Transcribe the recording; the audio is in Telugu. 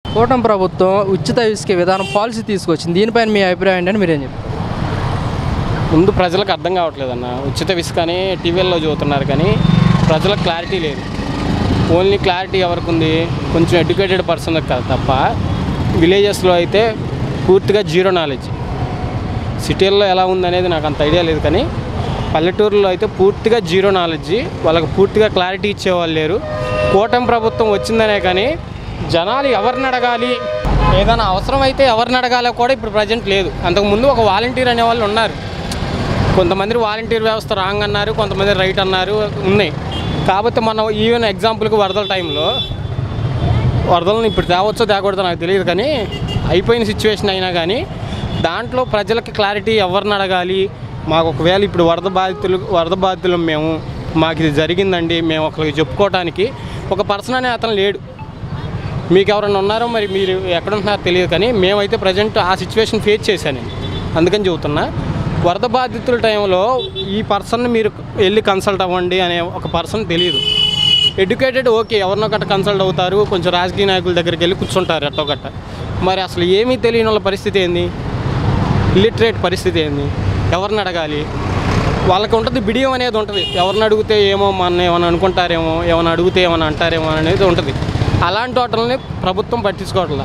కూటమి ప్రభుత్వం ఉచిత ఇసుక విధానం పాలసీ తీసుకొచ్చింది దీనిపైన మీ అభిప్రాయం ఏంటంటే మీరేం చెప్తారు ముందు ప్రజలకు అర్థం కావట్లేదన్న ఉచిత ఇసుకని టీవీల్లో చూస్తున్నారు కానీ ప్రజలకు క్లారిటీ లేదు ఓన్లీ క్లారిటీ ఎవరికి ఉంది కొంచెం ఎడ్యుకేటెడ్ పర్సన్ కాదు తప్ప విలేజెస్లో అయితే పూర్తిగా జీరో నాలెడ్జ్ సిటీల్లో ఎలా ఉందనేది నాకు అంత ఐడియా లేదు కానీ పల్లెటూరులో అయితే పూర్తిగా జీరో నాలెడ్జ్ వాళ్ళకి పూర్తిగా క్లారిటీ ఇచ్చేవాళ్ళు లేరు కూటమి ప్రభుత్వం వచ్చిందనే కానీ జనాలు ఎవరిని అడగాలి ఏదైనా అవసరం అయితే ఎవరిని అడగాలో కూడా ఇప్పుడు ప్రజెంట్ లేదు అంతకుముందు ఒక వాలంటీర్ అనేవాళ్ళు ఉన్నారు కొంతమంది వాలంటీర్ వ్యవస్థ రాంగ్ అన్నారు కొంతమంది రైట్ అన్నారు ఉన్నాయి కాకపోతే మనం ఈవెన్ ఎగ్జాంపుల్కి వరదల టైంలో వరదలను ఇప్పుడు తేవచ్చో తేకూడదో నాకు తెలియదు కానీ అయిపోయిన సిచ్యువేషన్ అయినా కానీ దాంట్లో ప్రజలకి క్లారిటీ ఎవరిని అడగాలి మాకు ఒకవేళ ఇప్పుడు వరద బాధితులు వరద బాధితులు మేము మాకు ఇది జరిగిందండి మేము ఒకరికి చెప్పుకోవడానికి ఒక పర్సన్ అనే అతను లేడు మీకు ఎవరైనా ఉన్నారో మరి మీరు ఎక్కడ ఉంటున్నారో తెలియదు కానీ మేమైతే ప్రజెంట్ ఆ సిచ్యువేషన్ ఫేస్ చేశాను నేను అందుకని చెబుతున్నా వరద బాధితుల టైంలో ఈ పర్సన్ మీరు వెళ్ళి కన్సల్ట్ అవ్వండి అనే ఒక పర్సన్ తెలియదు ఎడ్యుకేటెడ్ ఓకే ఎవరినో గట్ట కన్సల్ట్ అవుతారు కొంచెం రాజకీయ నాయకుల దగ్గరికి వెళ్ళి కూర్చుంటారు ఎట్టో గట్ట మరి అసలు ఏమీ తెలియని వాళ్ళ పరిస్థితి ఏంది ఇల్లిటరేట్ పరిస్థితి ఏంది ఎవరిని అడగాలి వాళ్ళకి ఉంటుంది బిడియం అనేది ఉంటుంది ఎవరిని అడిగితే ఏమో మన ఏమైనా అనుకుంటారేమో ఏమైనా అడిగితే ఏమైనా అంటారేమో అనేది ఉంటుంది అలాంటి వాటిని ప్రభుత్వం పట్టించుకోవట్లే